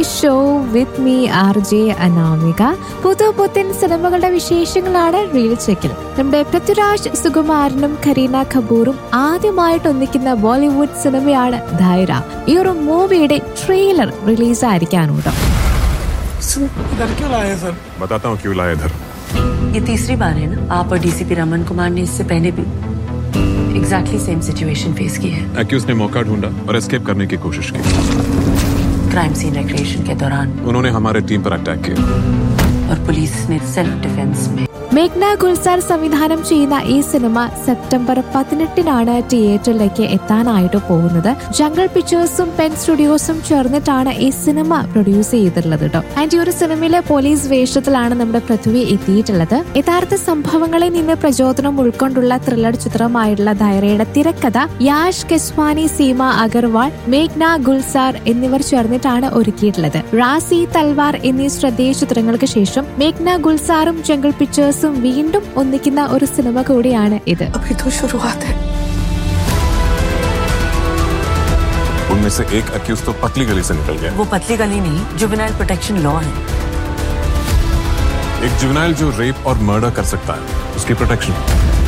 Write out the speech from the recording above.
show with me R J Anamika പുതു പുത്തൻ സിനിമകളുടെ വിശേഷങ്ങളാണ് റീൽ ചെക്കിൽ നമ്മുടെ പൃഥ്വിരാജ് സുകുമാരനും കരീന കപൂറും ആദ്യമായിട്ട് ഒന്നിക്കുന്ന ബോളിവുഡ് സിനിമയാണ് ധൈര ഈ ഒരു മൂവിയുടെ ട്രെയിലർ റിലീസായിരിക്കാനുണ്ടോ इधर क्यों लाए सर बताता हूँ क्यों लाया इधर ये तीसरी बार है ना आप और डीसीपी रमन कुमार ने इससे पहले भी एग्जैक्टली सेम सिचुएशन फेस की है एक्यूज ने मौका ढूंढा और एस्केप करने की कोशिश की क्राइम सीन रिक्रिएशन के दौरान उन्होंने हमारे टीम पर अटैक किया और पुलिस ने सेल्फ डिफेंस में മേഘ്ന ഗുൽസാർ സംവിധാനം ചെയ്യുന്ന ഈ സിനിമ സെപ്റ്റംബർ പതിനെട്ടിനാണ് തിയേറ്ററിലേക്ക് എത്താനായിട്ട് പോകുന്നത് ജംഗിൾ പിക്ചേഴ്സും പെൻ സ്റ്റുഡിയോസും ചേർന്നിട്ടാണ് ഈ സിനിമ പ്രൊഡ്യൂസ് ചെയ്തിട്ടുള്ളത് കേട്ടോ ആൻഡ് ഈ ഒരു സിനിമയിലെ പോലീസ് വേഷത്തിലാണ് നമ്മുടെ പൃഥ്വി എത്തിയിട്ടുള്ളത് യഥാർത്ഥ സംഭവങ്ങളിൽ നിന്ന് പ്രചോദനം ഉൾക്കൊണ്ടുള്ള ത്രില്ലർ ചിത്രമായിട്ടുള്ള ധൈര്യയുടെ തിരക്കഥ യാഷ് കെസ്വാനി സീമ അഗർവാൾ മേഘ്ന ഗുൽസാർ എന്നിവർ ചേർന്നിട്ടാണ് ഒരുക്കിയിട്ടുള്ളത് റാസി തൽവാർ എന്നീ ശ്രദ്ധേയ ചിത്രങ്ങൾക്ക് ശേഷം മേഘ്ന ഗുൽസാറും ജംഗിൾ പിക്ചേഴ്സും വീണ്ടും ഒന്നിക്കുന്ന ഒരു സിനിമ കൂടിയാണ് ഇത് अभी तो शुरुआत है उनमें से एक एक्यूज तो पतली गली से निकल गया वो पतली गली नहीं जुबिनाइल प्रोटेक्शन लॉ है एक जुवेनाइल जो रेप और मर्डर कर सकता है उसकी प्रोटेक्शन